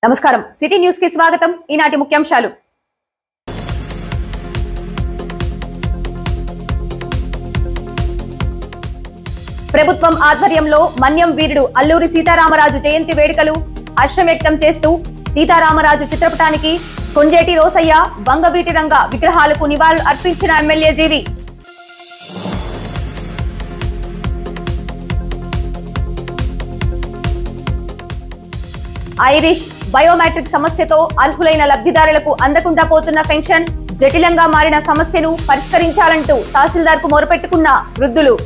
నమస్కారం city news కి స్వాగతం ఈనాటి ముఖ్యాంశాలు ప్రభుత్వం ఆధ్వర్యంలో మన్యం వీరుడు అల్లూరి సీతారామరాజు జయంతి వేడుకలు హర్షం వ్యక్తం చేస్తూ సీతారామరాజు చిత్రపటానికి కొంజేటి రోసయ్య వంగవీటి రంగ విగ్రహాలకు నివాళులు అర్పించిన ఎమ్మెల్యే జీవి ఐరిష్ బయోమెట్రిక్ సమస్యతో అర్హులైన లబ్ధిదారులకు అందకుండా పోతున్న పెన్షన్ జటిలంగా మారిన సమస్యను పరిష్కరించాలంటూ తహసీల్దార్ కు మొరపెట్టుకున్న వృద్ధులు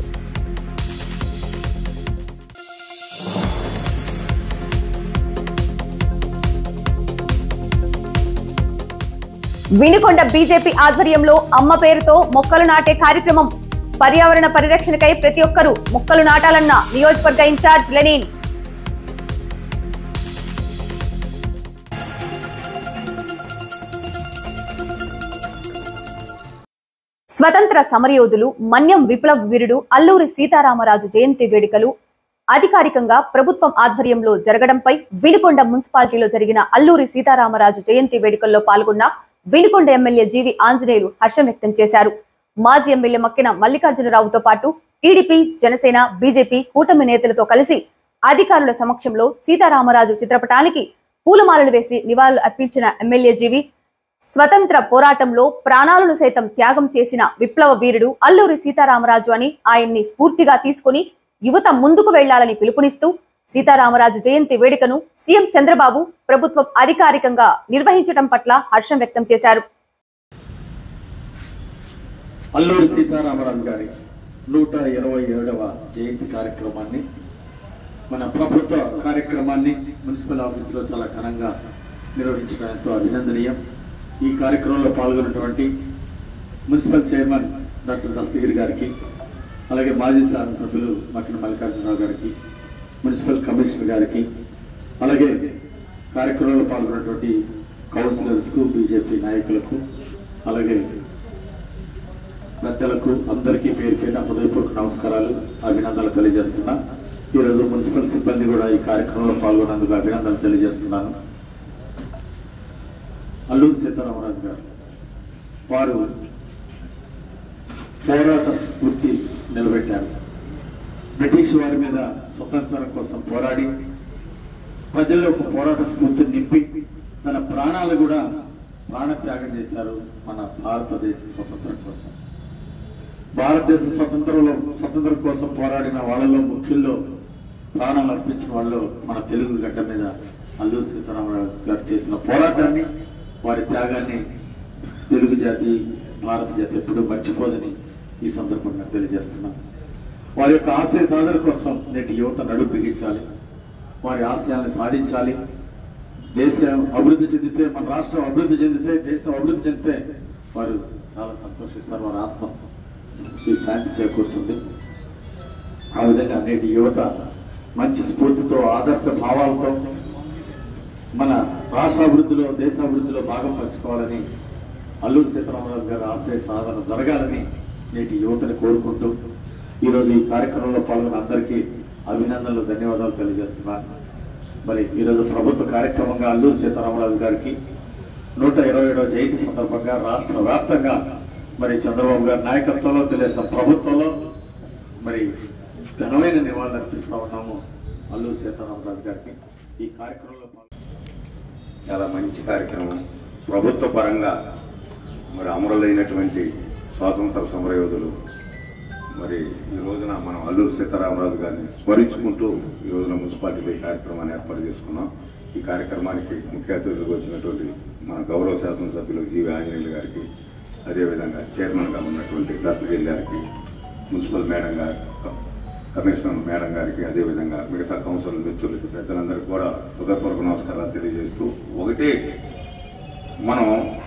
వినుకొండ బీజేపీ ఆధ్వర్యంలో అమ్మ పేరుతో మొక్కలు నాటే కార్యక్రమం పర్యావరణ పరిరక్షణకై ప్రతి ఒక్కరూ మొక్కలు నాటాలన్న నియోజకవర్గ ఇన్ఛార్జ్ లెనిన్ స్వతంత్ర సమరయోధులు మన్యం విప్లవ వీరుడు అల్లూరి సీతారామరాజు జయంతి వేడుకలు అధికారికంగా ప్రభుత్వం ఆధ్వర్యంలో జరగడంపై వినుకొండ మున్సిపాలిటీలో జరిగిన అల్లూరి సీతారామరాజు జయంతి వేడుకల్లో పాల్గొన్న వినుకొండ ఎమ్మెల్యే జీవి ఆంజనేయులు హర్షం వ్యక్తం చేశారు మాజీ ఎమ్మెల్యే మక్కిన మల్లికార్జునరావుతో పాటు టీడీపీ జనసేన బీజేపీ కూటమి నేతలతో కలిసి అధికారుల సమక్షంలో సీతారామరాజు చిత్రపటానికి పూలమాలలు వేసి నివాళులు అర్పించిన ఎమ్మెల్యే జీవి స్వతంత్ర పోరాటంలో ప్రాణాలను సైతం త్యాగం చేసిన విప్లవ వీరుడు అల్లూరి సీతారామరాజు అని ఆయన్ని స్ఫూర్తిగా తీసుకుని యువత ముందుకు వెళ్లాలని పిలుపునిస్తూ సీతారామరాజు జయంతి వేడుకను సీఎం చంద్రబాబు ప్రభుత్వం అధికారికంగా నిర్వహించడం పట్ల హర్షం వ్యక్తం చేశారు అల్లూరి సీతారామరాజు గారి నూట ఇరవై ఏడవ జయంతి కార్యక్రమాన్ని మన ప్రభుత్వ కార్యక్రమాన్ని మున్సిపల్ ఆఫీసులో చాలా ఘనంగా నిర్వహించడం ఎంతో అభినందనీయం ఈ కార్యక్రమంలో పాల్గొన్నటువంటి మున్సిపల్ చైర్మన్ డాక్టర్ దస్తగిరి గారికి అలాగే మాజీ శాసనసభ్యులు మక్కిన మల్లికార్జునరావు గారికి మున్సిపల్ కమిషనర్ గారికి అలాగే కార్యక్రమంలో పాల్గొన్నటువంటి కౌన్సిలర్స్కు బీజేపీ నాయకులకు అలాగే పెద్దలకు అందరికీ పేరు పేరున హృదయపూర్వక నమస్కారాలు అభినందనలు తెలియజేస్తున్నా ఈరోజు మున్సిపల్ సిబ్బంది కూడా ఈ కార్యక్రమంలో పాల్గొన్నందుకు అభినందనలు తెలియజేస్తున్నాను అల్లూరి సీతారామరాజు గారు వారు పోరాట స్ఫూర్తి నిలబెట్టారు బ్రిటిష్ వారి మీద స్వతంత్రం కోసం పోరాడి ప్రజల్లో ఒక పోరాట స్ఫూర్తిని నింపి తన ప్రాణాలు కూడా ప్రాణత్యాగం చేశారు మన భారతదేశ స్వతంత్రం కోసం భారతదేశ స్వతంత్రంలో స్వతంత్రం కోసం పోరాడిన వాళ్ళలో ముఖ్యుల్లో ప్రాణాలు అర్పించిన వాళ్ళు మన తెలుగు గడ్డ మీద అల్లూరి సీతారామరాజు గారు చేసిన పోరాటాన్ని వారి త్యాగాన్ని తెలుగు జాతి భారత జాతి ఎప్పుడూ మర్చిపోదని ఈ సందర్భంగా తెలియజేస్తున్నాం వారి యొక్క ఆశయ సాధన కోసం నేటి యువత నడుపు బిగించాలి వారి ఆశయాలను సాధించాలి దేశం అభివృద్ధి చెందితే మన రాష్ట్రం అభివృద్ధి చెందితే దేశం అభివృద్ధి చెందితే వారు చాలా సంతోషిస్తారు వారి ఆత్మ ఈ శాంతి చేకూరుతుంది ఆ విధంగా నేటి యువత మంచి స్ఫూర్తితో ఆదర్శ భావాలతో మన రాష్ట్ర అభివృద్ధిలో దేశాభివృద్ధిలో భాగం పంచుకోవాలని అల్లూరి సీతారామరాజు గారి ఆశయ సాధన జరగాలని నేటి యువతని కోరుకుంటూ ఈరోజు ఈ కార్యక్రమంలో పాల్గొన్న అందరికీ అభినందనలు ధన్యవాదాలు తెలియజేస్తున్నాను మరి ఈరోజు ప్రభుత్వ కార్యక్రమంగా అల్లూరి సీతారామరాజు గారికి నూట ఇరవై ఏడవ జయంతి సందర్భంగా రాష్ట్ర వ్యాప్తంగా మరి చంద్రబాబు గారి నాయకత్వంలో తెలుగుదేశం ప్రభుత్వంలో మరి ఘనమైన నివాళులు అర్పిస్తా ఉన్నాము అల్లూరి సీతారామరాజు గారికి ఈ కార్యక్రమంలో పాల్గొన్న చాలా మంచి కార్యక్రమం ప్రభుత్వ పరంగా మరి అమరులైనటువంటి స్వాతంత్ర సమరయోధులు మరి ఈ రోజున మనం అల్లూరు సీతారామరాజు గారిని స్మరించుకుంటూ ఈ రోజున మున్సిపాలిటీలో ఈ కార్యక్రమాన్ని ఏర్పాటు చేసుకున్నాం ఈ కార్యక్రమానికి ముఖ్య అతిథులకు వచ్చినటువంటి మన గౌరవ శాసనసభ్యులు జీవి ఆంజనేయులు గారికి అదేవిధంగా చైర్మన్గా ఉన్నటువంటి దస్తగిరి గారికి మున్సిపల్ మేడం గారు కమిషనర్ మేడం గారికి అదేవిధంగా మిగతా కౌన్సిల్ మిత్రులకి పెద్దలందరికీ కూడా హృదయపూర్వక నమస్కారాలు తెలియజేస్తూ ఒకటే మనం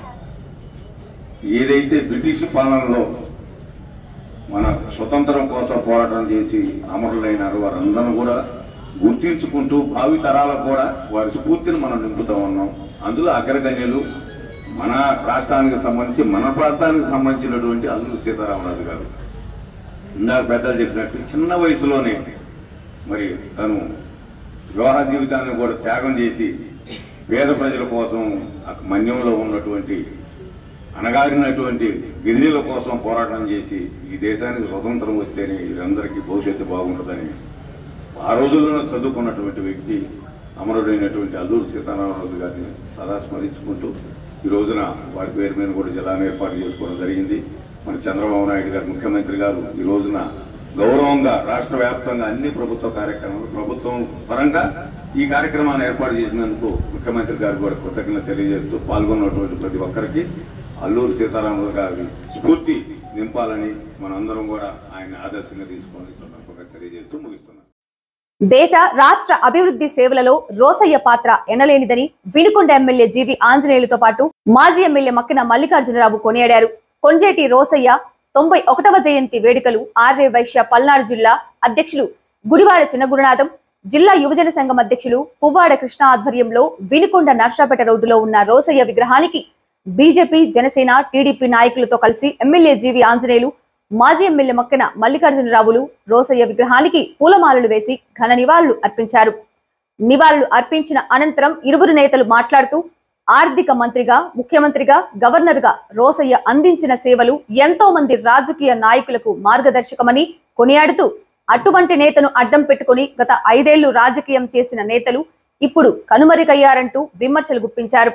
ఏదైతే బ్రిటిష్ పాలనలో మన స్వతంత్రం కోసం పోరాటం చేసి అమరులైనారు వారందరూ కూడా గుర్తించుకుంటూ భావి తరాలకు కూడా వారి స్ఫూర్తిని మనం నింపుతూ ఉన్నాం అందులో అగ్రగణ్యులు మన రాష్ట్రానికి సంబంధించి మన ప్రాంతానికి సంబంధించినటువంటి అల్లూరు సీతారామరాజు గారు ఇందాక పెద్దలు చెప్పినట్టు చిన్న వయసులోనే మరి తను వివాహ జీవితాన్ని కూడా త్యాగం చేసి పేద ప్రజల కోసం ఆ మన్యంలో ఉన్నటువంటి అణగారినటువంటి గిరిజనుల కోసం పోరాటం చేసి ఈ దేశానికి స్వతంత్రం వస్తేనే వీరందరికీ భవిష్యత్తు బాగుంటుందని ఆ రోజుల్లోనే చదువుకున్నటువంటి వ్యక్తి అమరుడైనటువంటి అల్లూరు సీతారామరాజు గారిని సదా స్మరించుకుంటూ ఈ రోజున వారి పేరు మీద కూడా జిల్లాను ఏర్పాటు చేసుకోవడం జరిగింది మన చంద్రబాబు నాయుడు గారు ముఖ్యమంత్రి గారు ఈ రోజున గౌరవంగా రాష్ట్ర వ్యాప్తంగా అన్ని ప్రభుత్వ కార్యక్రమాలు ప్రభుత్వం పరంగా ఈ కార్యక్రమాన్ని ఏర్పాటు చేసినందుకు ముఖ్యమంత్రి గారు కూడా కృతజ్ఞత తెలియజేస్తూ పాల్గొన్నటువంటి ప్రతి ఒక్కరికి అల్లూరు సీతారామరాజు గారి స్ఫూర్తి నింపాలని మనందరం కూడా ఆయన ఆదర్శంగా తీసుకొని సందర్భంగా తెలియజేస్తూ ముగిస్తున్నాం దేశ రాష్ట్ర అభివృద్ధి సేవలలో రోసయ్య పాత్ర ఎనలేనిదని వినుకొండ ఎమ్మెల్యే జీవి ఆంజనేయులతో పాటు మాజీ ఎమ్మెల్యే మక్కిన మల్లికార్జునరావు కొనియాడారు కొంజేటి రోసయ్య తొంభై ఒకటవ జయంతి వేడుకలు ఆర్ఏ వైశ్య పల్నాడు జిల్లా అధ్యక్షులు గుడివాడ చిన్నగురునాథం జిల్లా యువజన సంఘం అధ్యక్షులు పువ్వాడ కృష్ణ ఆధ్వర్యంలో వినుకొండ నర్సాపేట రోడ్డులో ఉన్న రోసయ్య విగ్రహానికి బీజేపీ జనసేన టీడీపీ నాయకులతో కలిసి ఎమ్మెల్యే జీవి ఆంజనేయులు మాజీ ఎమ్మెల్యే మక్కెన మల్లికార్జునరావులు రోసయ్య విగ్రహానికి పూలమాలలు వేసి ఘన నివాళులు అర్పించారు నివాళులు అర్పించిన అనంతరం ఇరువురు నేతలు మాట్లాడుతూ ఆర్థిక మంత్రిగా ముఖ్యమంత్రిగా గవర్నర్గా రోసయ్య అందించిన సేవలు ఎంతో మంది రాజకీయ నాయకులకు మార్గదర్శకమని కొనియాడుతూ అటువంటి నేతను అడ్డం పెట్టుకుని గత ఐదేళ్లు రాజకీయం చేసిన నేతలు ఇప్పుడు కనుమరుగయ్యారంటూ విమర్శలు గుప్పించారు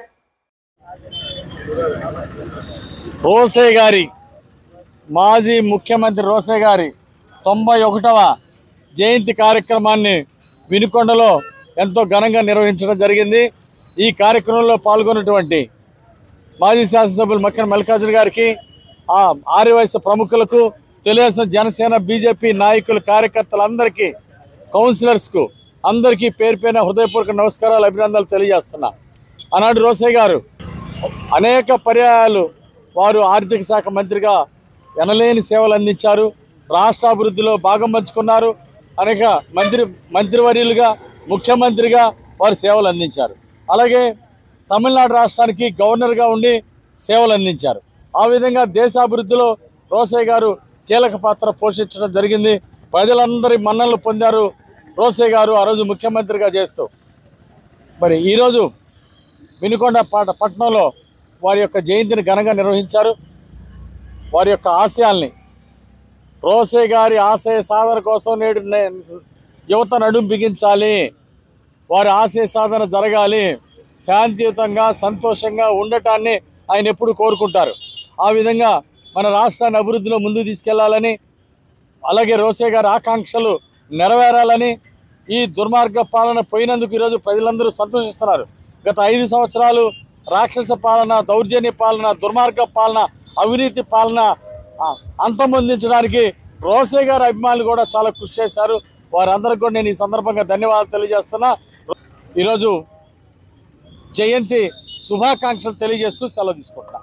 రోసే గారి మాజీ ముఖ్యమంత్రి రోసే గారి తొంభై ఒకటవ జయంతి కార్యక్రమాన్ని వినుకొండలో ఎంతో ఘనంగా నిర్వహించడం జరిగింది ఈ కార్యక్రమంలో పాల్గొన్నటువంటి మాజీ శాసనసభ్యులు మక్కన మల్లికార్జున గారికి ఆ ఆర్యవయసు ప్రముఖులకు తెలుగుదేశం జనసేన బీజేపీ నాయకులు కార్యకర్తలందరికీ కౌన్సిలర్స్కు అందరికీ పేరు పేరున హృదయపూర్వక నమస్కారాలు అభినందనలు తెలియజేస్తున్నా ఆనాడు రోసే గారు అనేక పర్యాయాలు వారు ఆర్థిక శాఖ మంత్రిగా ఎనలేని సేవలు అందించారు రాష్ట్ర అభివృద్ధిలో భాగం పంచుకున్నారు అనేక మంత్రి మంత్రివర్యులుగా ముఖ్యమంత్రిగా వారు సేవలు అందించారు అలాగే తమిళనాడు రాష్ట్రానికి గవర్నర్గా ఉండి సేవలు అందించారు ఆ విధంగా దేశాభివృద్ధిలో రోసయ్య గారు కీలక పాత్ర పోషించడం జరిగింది ప్రజలందరి మన్ననలు పొందారు రోసయ్య గారు ఆ రోజు ముఖ్యమంత్రిగా చేస్తూ మరి ఈరోజు వినుకొండ పాట పట్టణంలో వారి యొక్క జయంతిని ఘనంగా నిర్వహించారు వారి యొక్క ఆశయాల్ని రోసే గారి ఆశయ సాధన కోసం నేడు నే- యువత నడుం బిగించాలి వారి ఆశయ సాధన జరగాలి శాంతియుతంగా సంతోషంగా ఉండటాన్ని ఆయన ఎప్పుడు కోరుకుంటారు ఆ విధంగా మన రాష్ట్రాన్ని అభివృద్ధిలో ముందుకు తీసుకెళ్లాలని అలాగే రోసే గారి ఆకాంక్షలు నెరవేరాలని ఈ దుర్మార్గ పాలన పోయినందుకు ఈరోజు ప్రజలందరూ సంతోషిస్తున్నారు గత ఐదు సంవత్సరాలు రాక్షస పాలన దౌర్జన్య పాలన దుర్మార్గ పాలన అవినీతి పాలన ఆ, అంతమొందించడానికి రోసే గారి అభిమానులు కూడా చాలా కృషి చేశారు వారందరికీ కూడా నేను ఈ సందర్భంగా ధన్యవాదాలు తెలియజేస్తున్నా ఈరోజు జయంతి శుభాకాంక్షలు తెలియజేస్తూ సెలవు తీసుకుంటున్నా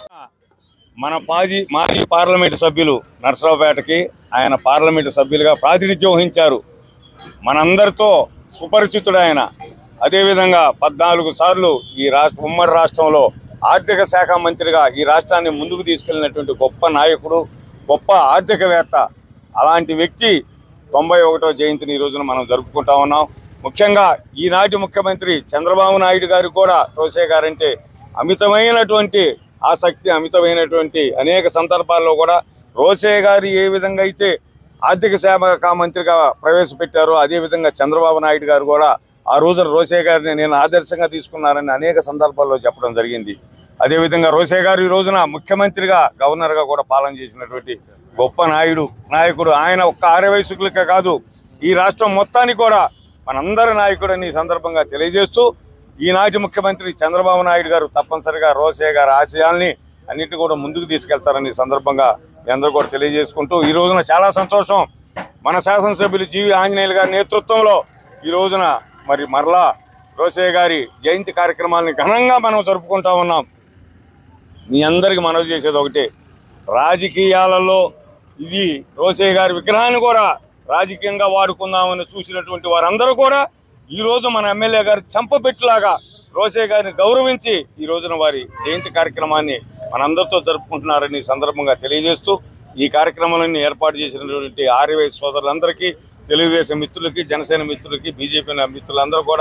మన మాజీ మాజీ పార్లమెంటు సభ్యులు నర్సరావుపేటకి ఆయన పార్లమెంటు సభ్యులుగా ప్రాతినిధ్యం వహించారు మనందరితో సుపరిచితుడు ఆయన అదేవిధంగా పద్నాలుగు సార్లు ఈ రాష్ట్ర ఉమ్మడి రాష్ట్రంలో ఆర్థిక శాఖ మంత్రిగా ఈ రాష్ట్రాన్ని ముందుకు తీసుకెళ్ళినటువంటి గొప్ప నాయకుడు గొప్ప ఆర్థికవేత్త అలాంటి వ్యక్తి తొంభై ఒకటో జయంతిని ఈ రోజున మనం జరుపుకుంటా ఉన్నాం ముఖ్యంగా ఈనాటి ముఖ్యమంత్రి చంద్రబాబు నాయుడు గారు కూడా రోసే గారంటే అమితమైనటువంటి ఆసక్తి అమితమైనటువంటి అనేక సందర్భాల్లో కూడా రోసే గారు ఏ విధంగా అయితే ఆర్థిక శాఖ మంత్రిగా ప్రవేశపెట్టారో అదేవిధంగా చంద్రబాబు నాయుడు గారు కూడా ఆ రోజున రోసే గారిని నేను ఆదర్శంగా తీసుకున్నారని అనేక సందర్భాల్లో చెప్పడం జరిగింది అదేవిధంగా రోసే గారు ఈ రోజున ముఖ్యమంత్రిగా గవర్నర్గా కూడా పాలన చేసినటువంటి గొప్ప నాయుడు నాయకుడు ఆయన ఒక్క ఆర్యవయసుకులకే కాదు ఈ రాష్ట్రం మొత్తానికి కూడా మనందరి నాయకుడని ఈ సందర్భంగా తెలియజేస్తూ ఈనాటి ముఖ్యమంత్రి చంద్రబాబు నాయుడు గారు తప్పనిసరిగా రోసే గారి ఆశయాల్ని అన్నిటి కూడా ముందుకు తీసుకెళ్తారని ఈ సందర్భంగా మీ అందరూ కూడా తెలియజేసుకుంటూ ఈ రోజున చాలా సంతోషం మన శాసనసభ్యులు జీవి ఆంజనేయులు గారి నేతృత్వంలో ఈ రోజున మరి మరలా రోసే గారి జయంతి కార్యక్రమాలని ఘనంగా మనం జరుపుకుంటా ఉన్నాం మీ అందరికి మనవి చేసేది ఒకటే రాజకీయాలలో ఇది రోసే గారి విగ్రహాన్ని కూడా రాజకీయంగా వాడుకుందామని చూసినటువంటి వారందరూ కూడా ఈ రోజు మన ఎమ్మెల్యే గారి చంపబెట్టులాగా రోసే గారిని గౌరవించి ఈ రోజున వారి జయంతి కార్యక్రమాన్ని మనందరితో జరుపుకుంటున్నారని ఈ సందర్భంగా తెలియజేస్తూ ఈ కార్యక్రమాలన్నీ ఏర్పాటు చేసినటువంటి ఆర్యవై సోదరులందరికీ తెలుగుదేశం మిత్రులకి జనసేన మిత్రులకి బీజేపీ మిత్రులందరూ కూడా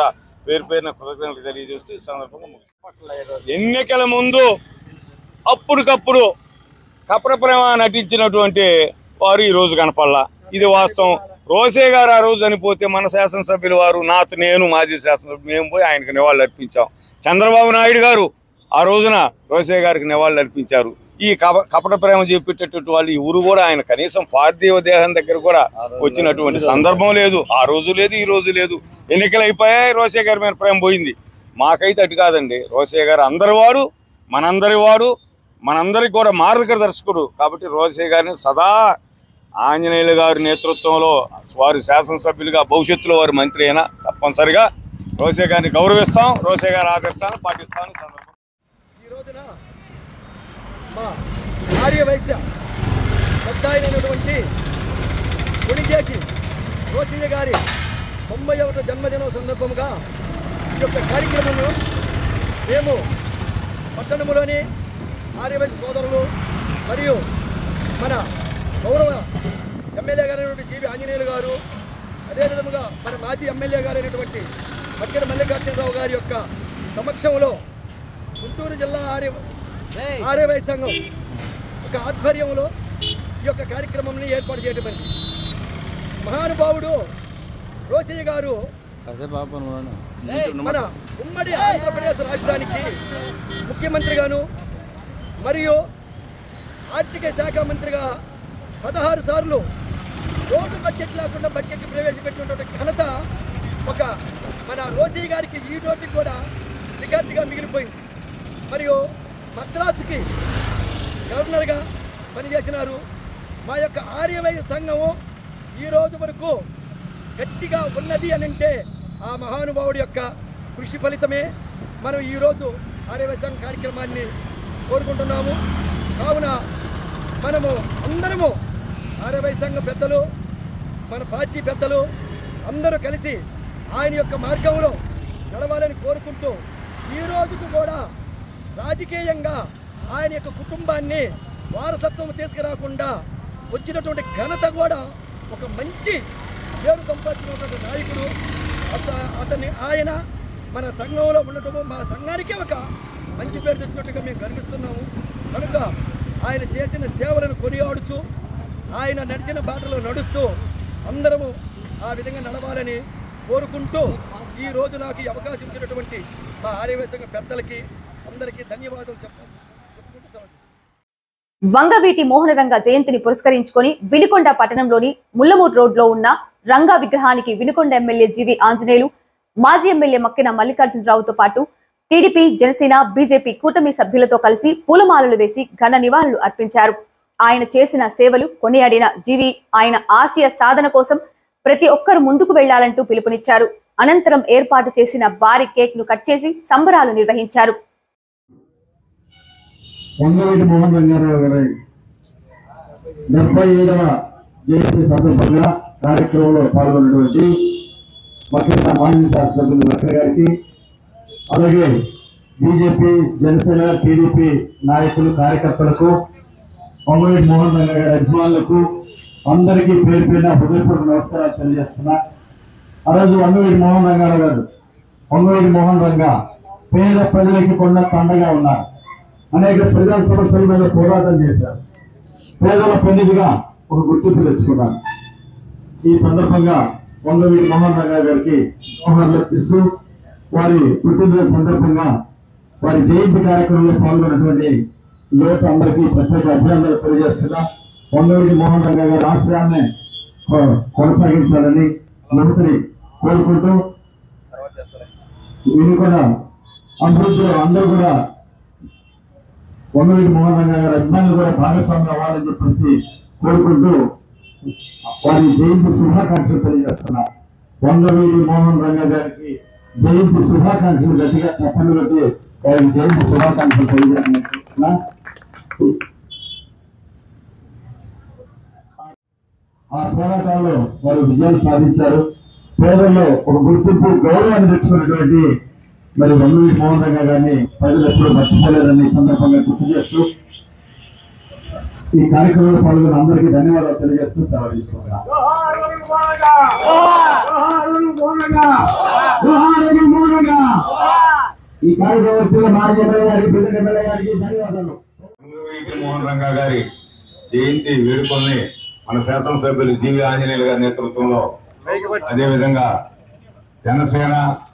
పేరు పేరున కృతజ్ఞతలు తెలియజేస్తూ ఈ సందర్భంగా ముగిస్తున్నాను. ఎన్నికల ముందు అప్పటికప్పుడు కపట ప్రేమ నటించినటువంటి వారు ఈ రోజు కనపల్లా ఇది వాస్తవం రోసే గారు ఆ రోజు చనిపోతే మన శాసనసభ్యులు వారు నాతో నేను మాజీ శాసనసభ్యులు మేము పోయి ఆయనకు నివాళులు అర్పించాం చంద్రబాబు నాయుడు గారు ఆ రోజున రోసే గారికి నివాళులు అర్పించారు ఈ కప కపట ప్రేమ చూపెట్టేటువంటి వాళ్ళు ఈ ఊరు కూడా ఆయన కనీసం పార్థివ దేహం దగ్గర కూడా వచ్చినటువంటి సందర్భం లేదు ఆ రోజు లేదు ఈ రోజు లేదు ఎన్నికలు అయిపోయాయి రోసే గారి మీద ప్రేమ పోయింది మాకైతే అటు కాదండి రోసే గారు అందరి వాడు మనందరి వాడు మనందరికి కూడా మార్గదర్శకుడు కాబట్టి రోసే గారిని సదా ఆంజనేయులు గారి నేతృత్వంలో వారి శాసనసభ్యులుగా భవిష్యత్తులో వారి మంత్రి అయినా తప్పనిసరిగా రోసే గారిని గౌరవిస్తాం రోసే గారి ఆదర్శాలను పాటిస్తాం ఈ సందర్భంగా ఈ రోజున మా ఆర్య వైశ్య పెద్ద అయినటువంటి కొణిగేటి రోసయ్య గారి తొంభై ఒకటో జన్మదినం సందర్భంగా ఈ యొక్క కార్యక్రమంలో మేము పట్టణంలోని ఆర్యవైశ్య సోదరులు మరియు మన గౌరవ ఎమ్మెల్యే గారైనటువంటి జీవి ఆంజనేయులు గారు అదేవిధముగా మన మాజీ ఎమ్మెల్యే గారైనటువంటి మక్కిన మల్లికార్జునరావు గారి యొక్క సమక్షంలో గుంటూరు జిల్లా ఆర్య ఆర్యవై సంఘం ఒక ఆధ్వర్యంలో ఈ యొక్క కార్యక్రమంని ఏర్పాటు చేయడం జరిగింది. మహానుభావుడు రోసయ్య గారు మన ఉమ్మడి ఆంధ్రప్రదేశ్ రాష్ట్రానికి ముఖ్యమంత్రిగాను మరియు ఆర్థిక శాఖ మంత్రిగా పదహారు సార్లు రోడ్డు బడ్జెట్ లేకుండా బడ్జెట్ ప్రవేశపెట్టినటువంటి ఘనత ఒక మన రోసయ్య గారికి ఈ రోజుకి కూడా రికార్డుగా మిగిలిపోయింది మరియు మద్రాసుకి గవర్నర్గా పనిచేసినారు మా యొక్క ఆర్యవైద్య సంఘము ఈ రోజు వరకు గట్టిగా ఉన్నది అని అంటే ఆ మహానుభావుడి యొక్క కృషి ఫలితమే మనం ఈరోజు ఆర్యవైద్య సంఘ కార్యక్రమాన్ని కోరుకుంటున్నాము కావున మనము అందరము ఆర్యవైద్య సంఘ పెద్దలు మన పార్టీ పెద్దలు అందరూ కలిసి ఆయన యొక్క మార్గంలో నడవాలని కోరుకుంటూ ఈ రోజుకు కూడా రాజకీయంగా ఆయన యొక్క కుటుంబాన్ని వారసత్వం తీసుకురాకుండా వచ్చినటువంటి ఘనత కూడా ఒక మంచి పేరు సంపాదించినటువంటి నాయకుడు అత అతన్ని ఆయన మన సంఘంలో ఉండటము మా సంఘానికే ఒక మంచి పేరు తెచ్చినట్టుగా మేము గర్విస్తున్నాము కనుక ఆయన చేసిన సేవలను కొనియాడుచు ఆయన నడిచిన బాటలో నడుస్తూ అందరము ఆ విధంగా నడవాలని కోరుకుంటూ ఈ రోజు నాకు ఈ అవకాశం ఇచ్చినటువంటి మా ఆర్యవేశంగ పెద్దలకి అందరికీ ధన్యవాదాలు చెప్పాలి చెప్పుకుంటూ సెలవు తీసుకుంటాను. వంగవీటి మోహనరంగ జయంతిని పురస్కరించుకొని వినుకొండ పట్టణంలోని ముల్లమూరు రోడ్లో ఉన్న రంగా విగ్రహానికి వినుకొండ ఎమ్మెల్యే జీవి ఆంజనేయులు మాజీ ఎమ్మెల్యే మక్కిన మల్లికార్జునరావుతో పాటు టీడీపీ జనసేన బీజేపీ కూటమి సభ్యులతో కలిసి పూలమాలలు వేసి ఘన నివాళులు అర్పించారు ఆయన చేసిన సేవలు కొనియాడిన జీవి ఆయన ఆశయ సాధన కోసం ప్రతి ఒక్కరు ముందుకు వెళ్లాలంటూ పిలుపునిచ్చారు అనంతరం ఏర్పాటు చేసిన భారీ కేక్ ను కట్ చేసి సంబరాలు నిర్వహించారు వంగవీటి మోహన్ రంగారావు గారి డెబ్బై ఏడవ జయంతి సందర్భంగా కార్యక్రమంలో పాల్గొన్నటువంటి మక్కిన మాజీ శాసనసభ్యులు లక్క గారికి అలాగే బీజేపీ జనసేన టీడీపీ నాయకులు కార్యకర్తలకు వంగవీటి మోహన్ రంగా గారి అభిమానులకు అందరికీ పేరు పేరున హృదయపూర్వక నమస్కారాలు తెలియజేస్తున్నా ఆ రోజు వంగవీటి మోహన్ రంగారావు గారు వంగవీటి మోహన్ రంగా పేద ప్రజలకి కొన్న తండగా ఉన్నారు అనేక ప్రజా సమస్యల మీద పోరాటం చేశారు పేదల పెళ్లిదిగా ఒక గుర్తింపు తెచ్చుకున్నారు ఈ సందర్భంగా వంగవీటి మోహన్ రంగా గారికి మోహన్లు ఇస్తూ వారి పుట్టినరోజు సందర్భంగా వారి జయంతి కార్యక్రమంలో పాల్గొన్నటువంటి యువత అందరికీ ప్రత్యేక అభినందనలు తెలియజేస్తున్నా వంగవీటి మోహన్ రంగా గారి ఆశయాన్ని కొ- కొనసాగించాలని యువతని కోరుకుంటూ వీరు కూడా అభివృద్ధిలో అందరూ కూడా వంగవీటి మోహన్ రంగా గారి అభిమానులు కూడా భాగస్వామ్యం అవ్వాలని చెప్పేసి కోరుకుంటూ వారి జయంతి శుభాకాంక్షలు తెలియజేస్తున్నారు వంగవీటి మోహన్ రంగా గారికి జయంతి శుభాకాంక్షలు గట్టిగా చెప్పండి బట్టి వారికి జయంతి శుభాకాంక్షలు తెలియజేస్తున్నా ఆ పోరాటాల్లో వారు విజయాలు సాధించారు పేదల్లో ఒక గుర్తింపు గౌరవాన్ని తెచ్చుకున్నటువంటి మరి వంగవీటి మోహన్ రంగా గారిని ప్రజలు ఎప్పుడూ మర్చిపోలేరని ఈ సందర్భంగా గుర్తు చేస్తూ ఈ కార్యక్రమంలో పాల్గొన్న అందరికీ ధన్యవాదాలు తెలియజేస్తూ సెలవు తీసుకుంటున్నాను జోహారులు మౌనంగా. ఈ కార్యక్రమం వచ్చిన మాజీ ఎమ్మెల్యే గారికి ప్రెసిడెంట్ ఎమ్మెల్యే గారికి ధన్యవాదాలు వీటి మోహన్ రంగా గారి జయంతి వేడుకల్ని మన శాసనసభ్యులు జీవి ఆంజనేయులు గారి నేతృత్వంలో అదేవిధంగా జనసేన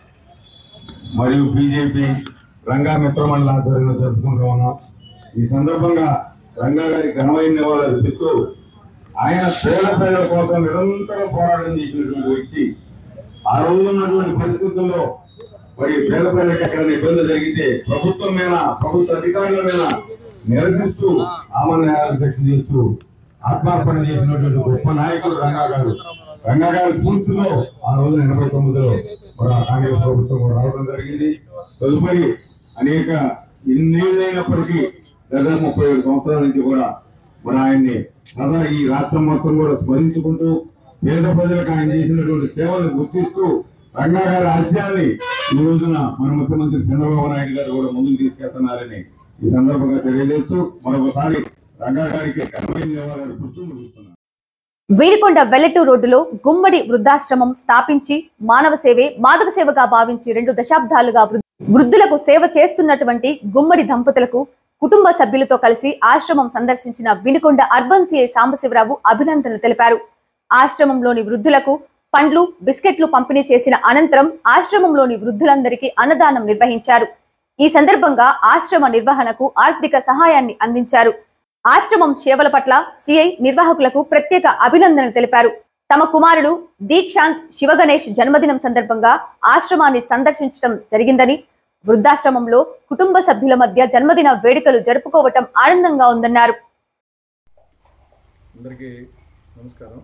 మరియు బీజేపీ రంగా మిత్రమండల ఆధ్వర్యంలో జరుపుకుంటూ ఉన్నాం ఈ సందర్భంగా రంగా గారి ఘనమైన నివాళులు అర్పిస్తూ ఆయన పేద ప్రజల కోసం నిరంతరం పోరాటం చేసినటువంటి వ్యక్తి ఆ రోజు ఉన్నటువంటి పరిస్థితుల్లో మరి పేద ప్రజలకు ఎక్కడైనా ఇబ్బంది జరిగితే ప్రభుత్వం మీద ప్రభుత్వ అధికారుల మీద నిరసిస్తూ ఆమరణ దీక్ష చేస్తూ ఆత్మార్పణ చేసినటువంటి గొప్ప నాయకుడు రంగా గారు రంగా గారి స్ఫూర్తిలో ఆ రోజు ఎనభై తొమ్మిదిలో మన కాంగ్రెస్ ప్రభుత్వం కూడా రావడం జరిగింది తదుపరి అనేక ఇన్నేళ్ళైనప్పటికీ దాదాపు ముప్పై ఏడు సంవత్సరాల నుంచి కూడా మరి ఆయన్ని సదా ఈ రాష్ట్రం మొత్తం కూడా స్మరించుకుంటూ పేద ప్రజలకు ఆయన చేసినటువంటి సేవలు గుర్తిస్తూ రంగా గారి ఆశయాల్ని ఈ రోజున మన ముఖ్యమంత్రి చంద్రబాబు నాయుడు గారు కూడా ముందుకు తీసుకెళ్తున్నారని ఈ సందర్భంగా తెలియజేస్తూ మరొకసారి రంగా గారికి ఘనమైన నివాళులు అర్పిస్తూ ముగిస్తున్నాను వీరికొండ వెల్లటూరు రోడ్డులో గుమ్మడి వృద్ధాశ్రమం స్థాపించి మానవ సేవే మాధవ సేవగా భావించి రెండు దశాబ్దాలుగా వృ- వృద్ధులకు సేవ చేస్తున్నటువంటి గుమ్మడి దంపతులకు కుటుంబ సభ్యులతో కలిసి ఆశ్రమం సందర్శించిన వినుకొండ అర్బన్ సిఐ సాంబశివరావు అభినందనలు తెలిపారు ఆశ్రమంలోని వృద్ధులకు పండ్లు బిస్కెట్లు పంపిణీ చేసిన అనంతరం ఆశ్రమంలోని వృద్ధులందరికీ అన్నదానం నిర్వహించారు ఈ సందర్భంగా ఆశ్రమ నిర్వహణకు ఆర్థిక సహాయాన్ని అందించారు ఆశ్రమం సేవల పట్ల సిఐ నిర్వాహకులకు ప్రత్యేక అభినందనలు తెలిపారు తమ కుమారుడు దీక్షాంత్ శివగణేష్ జన్మదినం సందర్భంగా ఆశ్రమాన్ని సందర్శించడం జరిగిందని వృద్ధాశ్రమంలో కుటుంబ సభ్యుల మధ్య జన్మదిన వేడుకలు జరుపుకోవటం ఆనందంగా ఉందన్నారు అందరికీ నమస్కారం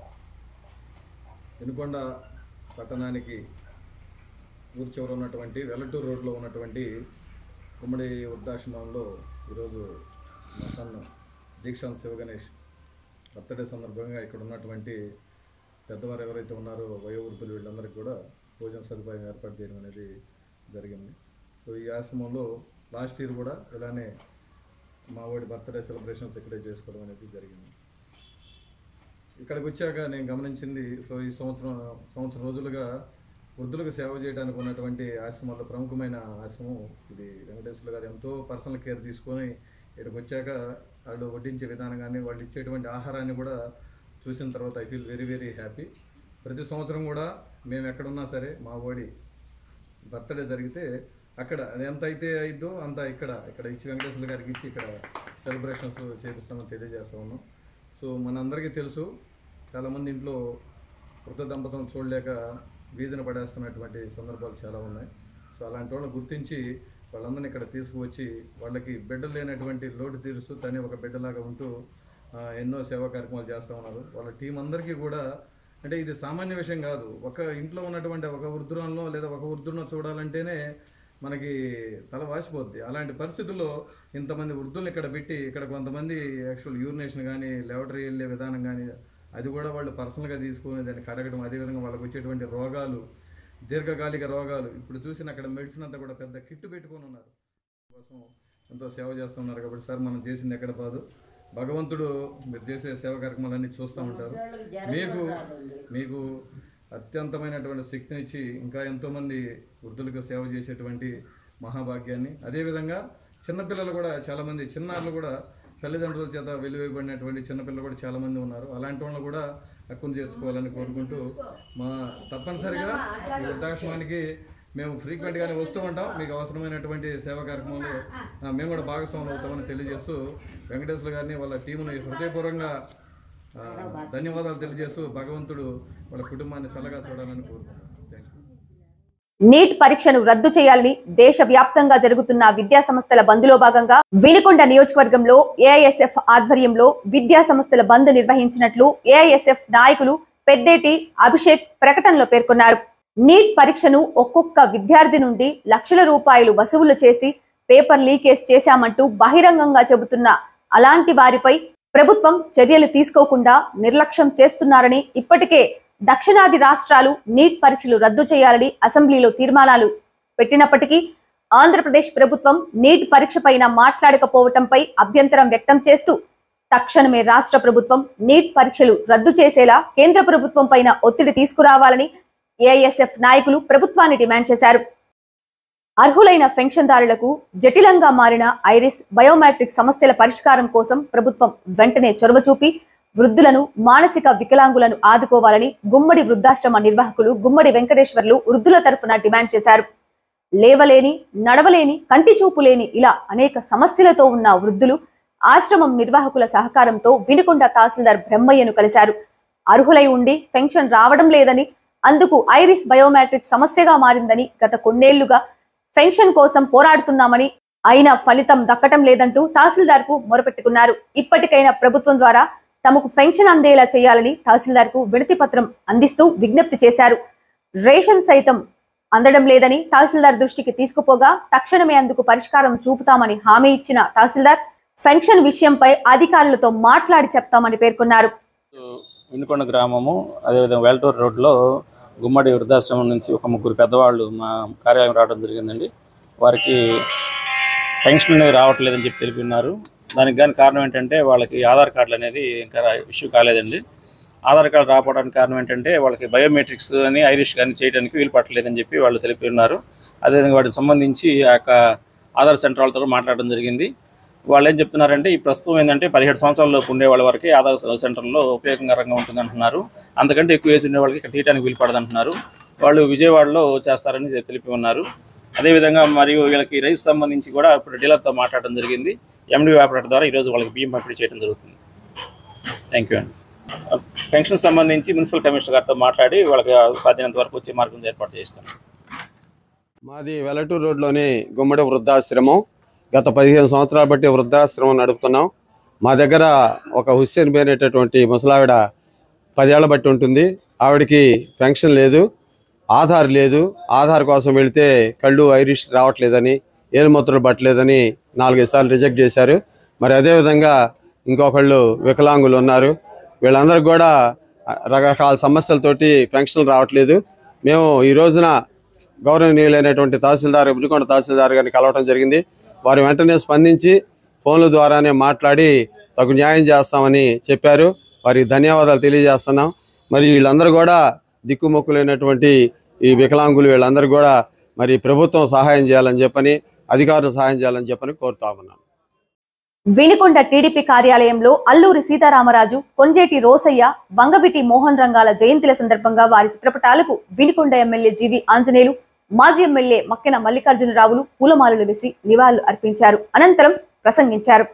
వినుకొండ పట్టణానికి ఊరు చివర ఉన్నటువంటి వెల్లటూరు రోడ్లో ఉన్నటువంటి ఉమ్మడి వృద్ధాశ్రమంలో ఈరోజు మా సన్న దీక్షాంత్ శివగణేష్ బర్త్డే సందర్భంగా ఇక్కడ ఉన్నటువంటి పెద్దవారు ఎవరైతే ఉన్నారో వయోవృద్ధులు వీళ్ళందరికీ కూడా భోజన సదుపాయం ఏర్పాటు చేయడం అనేది జరిగింది సో ఈ ఆశ్రమంలో లాస్ట్ ఇయర్ కూడా ఇలానే మా వాడి బర్త్డే సెలబ్రేషన్స్ ఇక్కడే చేసుకోవడం అనేది జరిగింది ఇక్కడికి వచ్చాక నేను గమనించింది సో ఈ సంవత్సరం సంవత్సరం రోజులుగా వృద్ధులకు సేవ చేయడానికి ఉన్నటువంటి ఆశ్రమాల్లో ప్రముఖమైన ఆశ్రమం ఇది వెంకటేశ్వర గారు ఎంతో పర్సనల్ కేర్ తీసుకొని ఇక్కడికి వచ్చాక వాళ్ళు వడ్డించే విధానం కానీ వాళ్ళు ఇచ్చేటువంటి ఆహారాన్ని కూడా చూసిన తర్వాత I feel very very happy ప్రతి సంవత్సరం కూడా మేము ఎక్కడున్నా సరే మా ఓడి బర్త్డే జరిగితే అక్కడ అది ఎంత అయితే అయిద్దో అంత ఇక్కడ ఇక్కడ ఇచ్చి వెంకటేశ్వర గారికి ఇచ్చి ఇక్కడ సెలబ్రేషన్స్ చేపిస్తామని తెలియజేస్తా ఉన్నాం సో మనందరికీ తెలుసు చాలామంది ఇంట్లో వృద్ధ దంపతులను చూడలేక వీధిన పడేస్తున్నటువంటి సందర్భాలు చాలా ఉన్నాయి సో అలాంటి వాళ్ళని గుర్తించి వాళ్ళందరినీ ఇక్కడ తీసుకువచ్చి వాళ్ళకి బిడ్డలు లేనటువంటి లోటు తీరుస్తూ తనే ఒక బిడ్డలాగా ఉంటూ ఆ, ఎన్నో సేవా కార్యక్రమాలు చేస్తూ ఉన్నారు వాళ్ళ టీం అందరికీ కూడా అంటే ఇది సామాన్య విషయం కాదు ఒక ఇంట్లో ఉన్నటువంటి ఒక వృద్ధురాలను లేదా ఒక వృద్ధులను చూడాలంటేనే మనకి తల వాసిపోద్ది అలాంటి పరిస్థితుల్లో ఇంతమంది వృద్ధుల్ని ఇక్కడ పెట్టి ఇక్కడ కొంతమంది యాక్చువల్ యూరినేషన్ కానీ లెవటరీ వెళ్ళే విధానం కానీ అది కూడా వాళ్ళు పర్సనల్గా తీసుకుని దాన్ని కడగడం అదేవిధంగా వాళ్ళకి వచ్చేటువంటి రోగాలు దీర్ఘకాలిక రోగాలు ఇప్పుడు చూసిన అక్కడ మెడిసిన్ అంతా కూడా పెద్ద కిట్టు పెట్టుకొని ఉన్నారు కోసం ఎంతో సేవ చేస్తున్నారు కాబట్టి సార్ మనం చేసింది ఎక్కడ కాదు భగవంతుడు మీరు చేసే సేవ కార్యక్రమాలన్నీ చూస్తూ ఉంటారు మీకు మీకు అత్యంతమైనటువంటి శక్తినిచ్చి ఇంకా ఎంతోమంది వృద్ధులకు సేవ చేసేటువంటి మహాభాగ్యాన్ని అదేవిధంగా చిన్నపిల్లలు కూడా చాలామంది చిన్నారులు కూడా తల్లిదండ్రుల చేత వెలువైబడినటువంటి చిన్నపిల్లలు కూడా చాలామంది ఉన్నారు అలాంటి వాళ్ళు కూడా హక్కును చేర్చుకోవాలని కోరుకుంటూ మా తప్పనిసరిగా ఈ వృద్ధాశ్రమానికి మేము ఫ్రీక్వెంట్గానే వస్తూ ఉంటాం మీకు అవసరమైనటువంటి సేవా కార్యక్రమంలో ఆ, మేము కూడా భాగస్వాములు అవుతామని తెలియజేస్తూ వెంకటేశ్వర గారిని వాళ్ళ టీముని హృదయపూర్వకంగా ఆ, ధన్యవాదాలు తెలియజేస్తూ భగవంతుడు వాళ్ళ కుటుంబాన్ని చల్లగా చూడాలని కోరుకుంటున్నాను థ్యాంక్ యూ నీట్ పరీక్షను రద్దు చేయాలని దేశ వ్యాప్తంగా జరుగుతున్న విద్యా సంస్థల బంద్లో భాగంగా వినుకొండ నియోజకవర్గంలో ఏఐఎస్ఎఫ్ ఆధ్వర్యంలో విద్యా సంస్థల బంద్ నిర్వహించినట్లు ఏఐఎస్ఎఫ్ నాయకులు పెద్దేటి అభిషేక్ ప్రకటనలో పేర్కొన్నారు నీట్ పరీక్షను ఒక్కొక్క విద్యార్థి నుండి లక్షల రూపాయలు వసూలు చేసి పేపర్ లీకేజ్ చేశామంటూ బహిరంగంగా చెబుతున్న అలాంటి వారిపై ప్రభుత్వం చర్యలు తీసుకోకుండా నిర్లక్ష్యం చేస్తున్నారని ఇప్పటికే దక్షిణాది రాష్ట్రాలు నీట్ పరీక్షలు రద్దు చేయాలని అసెంబ్లీలో తీర్మానాలు పెట్టినప్పటికీ ఆంధ్రప్రదేశ్ ప్రభుత్వం నీట్ పరీక్ష పైన మాట్లాడకపోవటంపై అభ్యంతరం వ్యక్తం చేస్తూ తక్షణమే రాష్ట్ర ప్రభుత్వం నీట్ పరీక్షలు రద్దు చేసేలా కేంద్ర ప్రభుత్వం పైన ఒత్తిడి తీసుకురావాలని ఏఐఎస్ఎఫ్ నాయకులు ప్రభుత్వాన్ని డిమాండ్ చేశారు అర్హులైన పెన్షన్దారులకు జటిలంగా మారిన ఐరిస్ బయోమెట్రిక్ సమస్యల పరిష్కారం కోసం ప్రభుత్వం వెంటనే చొరవ చూపి వృద్ధులను మానసిక వికలాంగులను ఆదుకోవాలని గుమ్మడి వృద్ధాశ్రమ నిర్వాహకులు గుమ్మడి వెంకటేశ్వర్లు వృద్ధుల తరఫున డిమాండ్ చేశారు లేవలేని నడవలేని కంటి చూపు లేని ఇలా అనేక సమస్యలతో ఉన్న వృద్ధులు ఆశ్రమం నిర్వాహకుల సహకారంతో వినుకొండ తహసీల్దార్ బ్రహ్మయ్యను కలిశారు అర్హులై ఉండి పెన్షన్ రావడం లేదని అందుకు ఐరిస్ బయోమెట్రిక్ సమస్యగా మారిందని గత కొన్నేళ్లుగా పెన్షన్ కోసం పోరాడుతున్నామని అయినా ఫలితం దక్కటం లేదంటూ తహసీల్దార్ కు మొరపెట్టుకున్నారు ఇప్పటికైనా ప్రభుత్వం ద్వారా తమకు పెన్షన్ అందేలా చేయాలని తహసీల్దార్ కు వినతి పత్రం అందిస్తూ విజ్ఞప్తి చేశారు రేషన్ సైతం అందడం లేదని తహసీల్దార్ దృష్టికి తీసుకుపోగా తక్షణమే అందుకు పరిష్కారం చూపుతామని హామీ ఇచ్చిన తహసీల్దార్ పెన్షన్ విషయంపై అధికారులతో మాట్లాడి చెప్తామని పేర్కొన్నారు వినుకొండ గ్రామము అదేవిధంగా వేల్టూరు రోడ్లో గుమ్మడి వృద్ధాశ్రమం నుంచి ఒక ముగ్గురు పెద్దవాళ్ళు మా కార్యాలయం రావడం జరిగిందండి వారికి పెన్షన్ అనేది రావట్లేదని చెప్పి తెలిపినారు దానికి కానీ కారణం ఏంటంటే వాళ్ళకి ఆధార్ కార్డులు అనేది ఇంకా ఇష్యూ కాలేదండి ఆధార్ కార్డు రాకపోవడానికి కారణం ఏంటంటే వాళ్ళకి బయోమెట్రిక్స్ అని ఐరిష్ కానీ చేయడానికి వీలు పట్టలేదని చెప్పి వాళ్ళు తెలిపి ఉన్నారు అదేవిధంగా వాటికి సంబంధించి ఆ యొక్క ఆధార్ సెంటర్ వాళ్ళతో కూడా మాట్లాడడం జరిగింది వాళ్ళు ఏం చెప్తున్నారంటే ఈ ప్రస్తుతం ఏంటంటే పదిహేడు సంవత్సరాలలోపు ఉండే వాళ్ళ వరకే ఆధార్ సెంటర్లో ఉపయోగకరంగా ఉంటుంది అంటున్నారు అంతకంటే ఎక్కువ ఏజ్ ఉండే వాళ్ళకి ఇక్కడ తీయడానికి వీలు పడదు అంటున్నారు వాళ్ళు విజయవాడలో చేస్తారని తెలిపి ఉన్నారు అదేవిధంగా మరియు వీళ్ళకి రైస్ సంబంధించి కూడా ఇప్పుడు డీలర్తో మాట్లాడడం జరిగింది ఎండి వ్యాపారం ద్వారా ఈరోజు వాళ్ళకి బియ్యం పంపిణీ చేయడం జరుగుతుంది థ్యాంక్ యూ అండి పెన్షన్ సంబంధించి మున్సిపల్ కమిషనర్ గారితో మాట్లాడి వాళ్ళకి సాధ్యమైనంత వరకు వచ్చే మార్గం ఏర్పాటు చేస్తాను మాది వెలటూరు రోడ్లోని గుమ్మడి వృద్ధాశ్రమం గత పదిహేను సంవత్సరాలు బట్టి వృద్ధాశ్రమం నడుపుతున్నాం మా దగ్గర ఒక హుస్సేన్ బే అనేటటువంటి ముసలావిడ పదేళ్ల బట్టి ఉంటుంది ఆవిడకి పెన్షన్ లేదు ఆధార్ లేదు ఆధార్ కోసం వెళితే కళ్ళు ఐరిష్ రావట్లేదని ఏలుమూత్రలు పట్టలేదని నాలుగైదు సార్లు రిజెక్ట్ చేశారు మరి అదేవిధంగా ఇంకొకళ్ళు వికలాంగులు ఉన్నారు వీళ్ళందరికీ కూడా రకరకాల సమస్యలతోటి పెన్షన్లు రావట్లేదు మేము ఈ రోజున గౌరవనీయులైనటువంటి తహసీల్దార్ ఇబ్రికొండ తహసీల్దార్ గారిని కలవటం జరిగింది వారు వెంటనే స్పందించి ఫోన్ల ద్వారానే మాట్లాడి తగు న్యాయం చేస్తామని చెప్పారు వారికి ధన్యవాదాలు తెలియజేస్తున్నాం మరి వీళ్ళందరూ కూడా దిక్కుమొక్కులైనటువంటి ఈ వికలాంగులు వీళ్ళందరూ కూడా మరి ప్రభుత్వం సహాయం చేయాలని చెప్పని అధికారులు సహాయం చేయాలని చెప్పని కోరుతా ఉన్నాను వినుకొండ టీడీపీ కార్యాలయంలో అల్లూరి సీతారామరాజు కొంజేటి రోసయ్య వంగవిటి మోహన్ రంగాల జయంతిల సందర్భంగా వారి చిత్రపటాలకు వినుకొండ ఎమ్మెల్యే జీవి ఆంజనేయులు మాజీ ఎమ్మెల్యే మక్కెన మల్లికార్జునరావులు పూలమాలలు వేసి నివాళులు అర్పించారు అనంతరం ప్రసంగించారు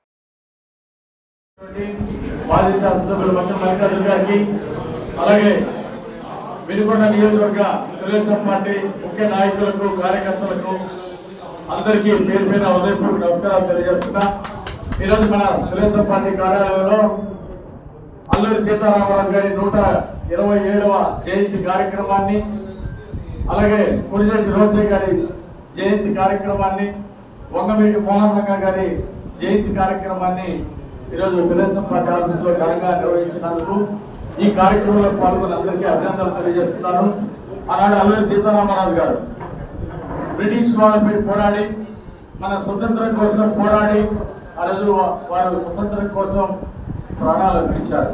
మాజీ శాసనసభ్యులు మక్కల మల్లికార్జున గారికి అలాగే వినుకొండ నియోజకవర్గ తెలుగుదేశం పార్టీ ముఖ్య నాయకులకు కార్యకర్తలకు అందరికీ పేరు పేరు హృదయపూర్వక నమస్కారాలు తెలియజేస్తున్నా ఈరోజు మన తెలుగుదేశం పార్టీ కార్యాలయంలో అల్లూరి సీతారామరాజు గారి నూట ఇరవై ఏడవ జయంతి కార్యక్రమాన్ని అలాగే కొనిజెట్టి రోసయ్య గారి జయంతి కార్యక్రమాన్ని వంగమేటి మోహన్ రంగ గారి జయంతి కార్యక్రమాన్ని ఈరోజు తెలుగుదేశం పార్టీ ఆఫీసులో ఘనంగా నిర్వహించినందుకు ఈ కార్యక్రమంలో పాల్గొన్న అందరికీ అభినందనలు తెలియజేస్తున్నాను ఆనాడు అల్లూరి సీతారామరాజు గారు బ్రిటిష్ వాళ్ళపై పోరాడి మన స్వతంత్రం కోసం పోరాడి ఆ రోజు వా- వారు స్వతంత్రం కోసం ప్రాణాలు అర్పించారు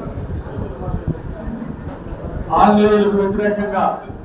ఆంగ్లేయులకు వ్యతిరేకంగా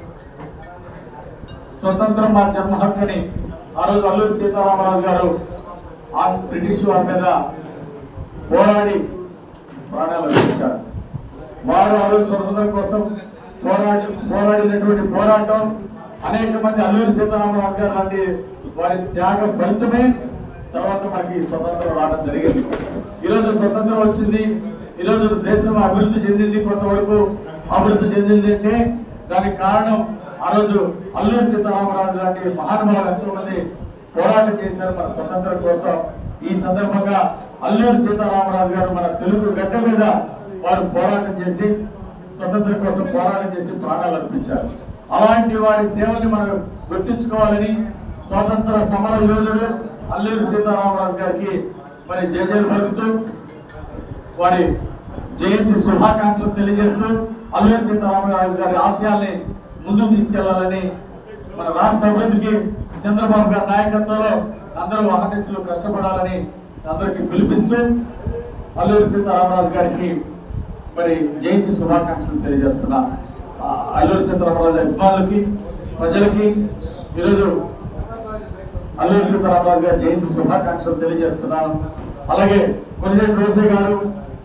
స్వతంత్రం మా జన్మ హక్కని ఆ రోజు అల్లూరి సీతారామరాజు గారు ఆ బ్రిటిష్ వారి మీద పోరాడి ప్రాణాలు అర్పించారు వారు ఆ రోజు స్వతంత్రం కోసం పోరాడి పోరాడినటువంటి పోరాటం అనేక మంది అల్లూరి సీతారామరాజు గారు లాంటి వారి త్యాగ ఫలితమే తర్వాత మనకి స్వతంత్రం రావడం జరిగింది ఈరోజు స్వతంత్రం వచ్చింది ఈరోజు దేశం అభివృద్ధి చెందింది కొంతవరకు అభివృద్ధి చెందింది అంటే దానికి కారణం ఆ రోజు అల్లూరి సీతారామరాజు లాంటి మహానుభావులు ఎంతో మంది పోరాటం చేశారు మన స్వతంత్రం కోసం ఈ సందర్భంగా అల్లూరి సీతారామరాజు గారు మన తెలుగు గడ్డ మీద వారు పోరాటం చేసి స్వతంత్రం కోసం పోరాటం చేసి ప్రాణాలు అర్పించారు అలాంటి వారి సేవల్ని మనం గుర్తించుకోవాలని స్వాతంత్ర సమర యోధుడు అల్లూరి సీతారామరాజు గారికి మరి జయజయలు పలుకుతూ వారి జయంతి శుభాకాంక్షలు తెలియజేస్తూ అల్లూరి సీతారామరాజు గారి ఆశయాల్ని ముందుకు తీసుకెళ్లాలని మన రాష్ట్ర అభివృద్ధికి చంద్రబాబు గారి నాయకత్వంలో అందరూ అహర్నిశలు కష్టపడాలని అందరికీ పిలిపిస్తూ అల్లూరి సీతారామరాజు గారికి మరి జయంతి శుభాకాంక్షలు తెలియజేస్తున్నా ఆ, అల్లూరి సీతారామరాజు అభిమానులకి ప్రజలకి ఈరోజు అల్లూరి సీతారామరాజు గారి జయంతి శుభాకాంక్షలు తెలియజేస్తున్నాను అలాగే కొనిజేటి రోసే గారు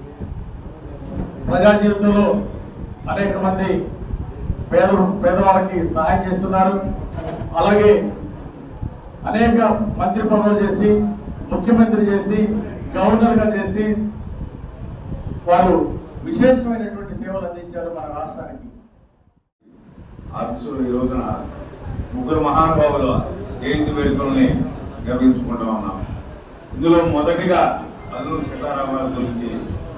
ప్రజా జీవితంలో అనేక మంది పేద పేదవాళ్ళకి సహాయం చేస్తున్నారు అలాగే అనేక మంత్రి పదవులు చేసి ముఖ్యమంత్రి చేసి గవర్నర్గా చేసి వారు విశేషమైనటువంటి సేవలు అందించారు మన రాష్ట్రానికి ఆఫీసులో ఈ రోజున ముగ్గురు మహానుభావుల జయంతి వేడుకల్ని నిర్వహించుకుంటూ ఉన్నాం ఇందులో మొదటిగా అల్లూరి సీతారామరాజు గురించి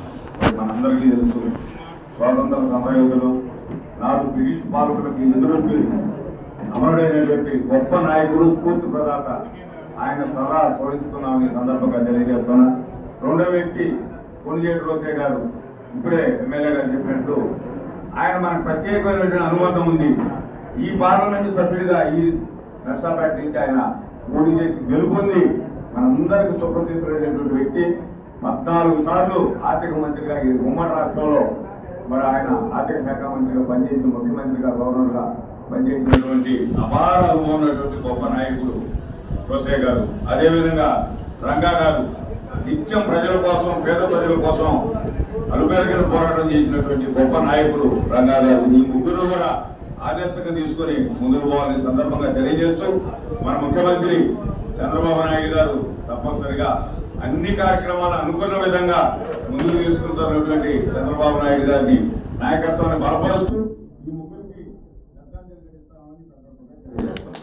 మనందరికీ తెలుసు స్వాతంత్ర సమరయోధులు నాలుగు బ్రిటిష్ పాలకులకి ఎదురొప్పి అమరుడైనటువంటి గొప్ప నాయకుడు స్ఫూర్తి ప్రదాత ఆయన సదా స్మరించుకున్నామని ఈ సందర్భంగా తెలియజేస్తున్నా రెండో వ్యక్తి కొనిజేటి రోసే గారు ఇప్పుడే ఎమ్మెల్యే గారు చెప్పినట్లు ఆయన మనకు ప్రత్యేకమైనటువంటి అనుబంధం ఉంది ఈ పార్లమెంటు సభ్యుడిగా ఈ నర్సాపేట నుంచి ఆయన పోటీ చేసి గెలుపొంది మనందరికీ సుప్రసిద్ధుడైనటువంటి వ్యక్తి పద్నాలుగు సార్లు ఆర్థిక మంత్రిగా ఈ ఉమ్మడి రాష్ట్రంలో మరి ఆయన ఆర్థిక శాఖ మంత్రిగా పనిచేసి ముఖ్యమంత్రిగా గవర్నర్గా పనిచేసినటువంటి అపార అనుభవం ఉన్నటువంటి గొప్ప నాయకుడు రోసే గారు అదేవిధంగా రంగా గారు నిత్యం ప్రజల కోసం పేద ప్రజల కోసం అలుపెరగిన పోరాటం చేసినటువంటి గొప్ప నాయకుడు రంగా గారు ఈ ముగ్గురు కూడా ఆదర్శంగా తీసుకొని ముందుకు పోవాలని సందర్భంగా తెలియజేస్తూ మన ముఖ్యమంత్రి చంద్రబాబు నాయుడు గారు తప్పనిసరిగా అన్ని కార్యక్రమాలు అనుకున్న విధంగా ముందుకు తీసుకుంటున్నటువంటి చంద్రబాబు నాయుడు గారిని నాయకత్వాన్ని బలపరుస్తూ ఈ ముగ్గురికి శ్రద్ధాంజలి ఘటిస్తామని సందర్భంగా తెలియజేస్తున్నాం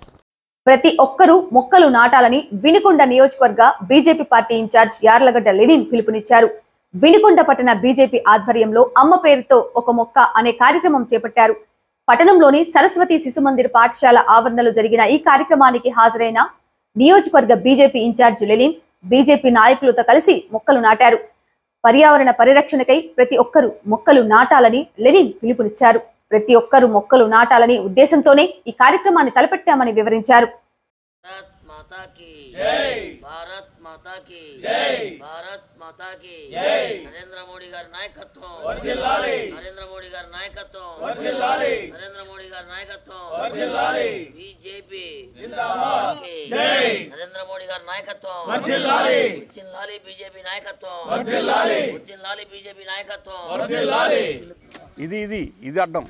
ప్రతి ఒక్కరూ మొక్కలు నాటాలని వినుకొండ నియోజకవర్గ BJP party incharge Yarlagadda Lenin పిలుపునిచ్చారు వినుకొండ పట్టణ బీజేపీ ఆధ్వర్యంలో అమ్మ పేరుతో ఒక మొక్క అనే కార్యక్రమం చేపట్టారు పట్టణంలోని సరస్వతి శిశు మందిర్ పాఠశాల ఆవరణలో జరిగిన ఈ కార్యక్రమానికి హాజరైన నియోజకవర్గ బీజేపీ ఇన్ఛార్జ్ లెనిన్ బీజేపీ నాయకులతో కలిసి మొక్కలు నాటారు పర్యావరణ పరిరక్షణకై ప్రతి ఒక్కరూ మొక్కలు నాటాలని లెనిన్ పిలుపునిచ్చారు ప్రతి ఒక్కరూ మొక్కలు నాటాలని ఉద్దేశంతోనే ఈ కార్యక్రమాన్ని తలపెట్టామని వివరించారు भारत माता की जय भारत माता की जय भारत माता की जय నరేంద్ర మోడీ గారి నాయకత్వం వర్ధిల్లాలి నరేంద్ర మోడీ గారి నాయకత్వం వర్ధిల్లాలి నరేంద్ర మోడీ గారి నాయకత్వం వర్ధిల్లాలి బీజేపీ జిందాబాద్ జై నరేంద్ర మోడీ గారి నాయకత్వం వర్ధిల్లాలి జిల్లాలి బీజేపీ నాయకత్వం వర్ధిల్లాలి జిల్లాలి బీజేపీ నాయకత్వం వర్ధిల్లాలి ఇది ఇది ఇది అడ్డం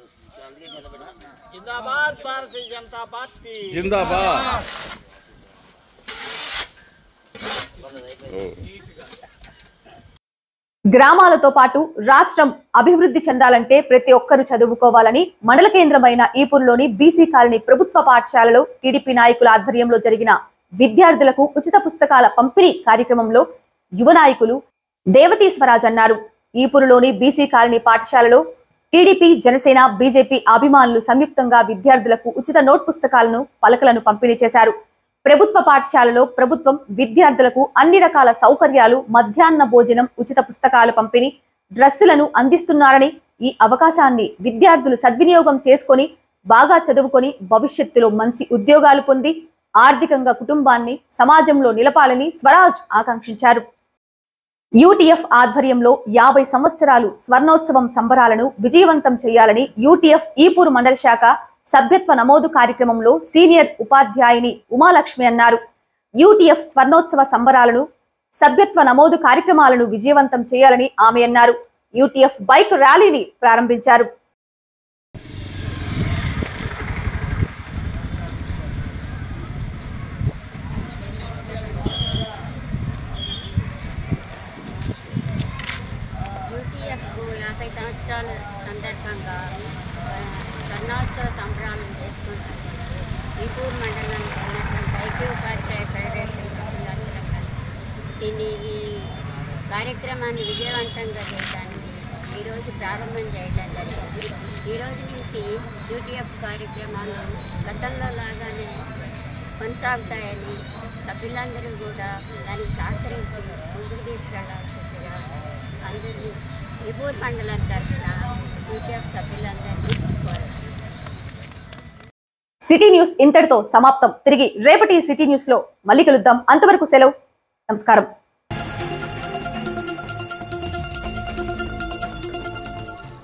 జిందాబాద్ భారతీయ జనతా పార్టీ జిందాబాద్ గ్రామాలతో పాటు రాష్ట్రం అభివృద్ధి చెందాలంటే ప్రతి ఒక్కరూ చదువుకోవాలని మండల కేంద్రమైన ఈపూర్లోని బీసీ కాలనీ ప్రభుత్వ పాఠశాలలో టీడీపీ నాయకుల ఆధ్వర్యంలో జరిగిన విద్యార్థులకు ఉచిత పుస్తకాల పంపిణీ కార్యక్రమంలో యువ నాయకులు దేవతీ స్వరాజ్ అన్నారు ఈపూరులోని బీసీ కాలనీ పాఠశాలలో టీడీపీ జనసేన బీజేపీ అభిమానులు సంయుక్తంగా విద్యార్థులకు ఉచిత నోట్ పుస్తకాలను పలకలను పంపిణీ చేశారు ప్రభుత్వ పాఠశాలలో ప్రభుత్వం విద్యార్థులకు అన్ని రకాల సౌకర్యాలు మధ్యాహ్న భోజనం ఉచిత పుస్తకాల పంపిణీ డ్రెస్సులను అందిస్తున్నారని ఈ అవకాశాన్ని విద్యార్థులు సద్వినియోగం చేసుకొని బాగా చదువుకొని భవిష్యత్తులో మంచి ఉద్యోగాలు పొంది ఆర్థికంగా కుటుంబాన్ని సమాజంలో నిలపాలని స్వరాజ్ ఆకాంక్షించారు యూటీఎఫ్ ఆధ్వర్యంలో యాభై సంవత్సరాలు స్వర్ణోత్సవం సంబరాలను విజయవంతం చేయాలని యూటీఎఫ్ ఈపూరు మండల శాఖ సభ్యత్వ నమోదు కార్యక్రమంలో సీనియర్ ఉపాధ్యాయుని ఉమాలక్ష్మి అన్నారు యూటీఎఫ్ స్వర్ణోత్సవ సంబరాలను సభ్యత్వ నమోదు కార్యక్రమాలను విజయవంతం చేయాలని ఆమె అన్నారు యూటీఎఫ్ బైక్ ర్యాలీని ప్రారంభించారు యూటీఎఫ్ యాభై సంవత్సరాల సందర్భంగా ఆ, స్వర్ణోత్సవ సంబరాలను చేసుకుంటారు ఈపూర్ మండలంలో ఉన్నటువంటి ఐక్య ఉపాధ్యాయ ఫెడరేషన్ సభ్యులందరం కలిసి దీన్ని ఈ కార్యక్రమాన్ని విజయవంతంగా చేయడానికి ఈరోజు ప్రారంభం చేయడం జరిగింది ఈ రోజు నుంచి యూటీఎఫ్ కార్యక్రమాలు గతంలో లాగానే కొనసాగుతాయని సభ్యులందరూ కూడా దానికి సహకరించి ముందుకు తీసుకెళ్లాల్సిందిగా అందరినీ విపూర్ మండలం తరఫున యూటీఎఫ్ సభ్యులందరినీ కోరారు సిటీ న్యూస్ ఇంతటితో సమాప్తం తిరిగి రేపటి సిటీ న్యూస్ లో మళ్ళీ కలుద్దాం అంతవరకు సెలవు నమస్కారం